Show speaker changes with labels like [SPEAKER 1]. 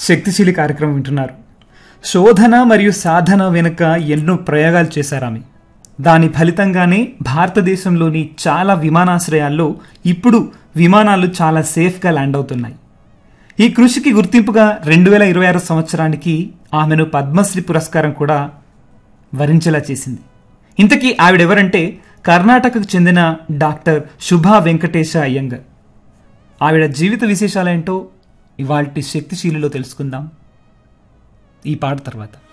[SPEAKER 1] శక్తిశీలి కార్యక్రమం వింటున్నారు శోధన మరియు సాధన వెనుక ఎన్నో ప్రయోగాలు చేశారు ఆమె దాని ఫలితంగానే భారతదేశంలోని చాలా విమానాశ్రయాల్లో ఇప్పుడు విమానాలు చాలా సేఫ్గా ల్యాండ్ అవుతున్నాయి ఈ కృషికి గుర్తింపుగా రెండు వేల ఇరవై ఆరు సంవత్సరానికి ఆమెను పద్మశ్రీ పురస్కారం కూడా వరించేలా చేసింది ఇంతకీ ఆవిడెవరంటే కర్ణాటకకు చెందిన డాక్టర్ శుభా వెంకటేశ అయ్యంగర్ ఆవిడ జీవిత విశేషాలేంటో ఇవాల్టి శక్తిశీలిలో తెలుసుకుందాం ఈ పాట తర్వాత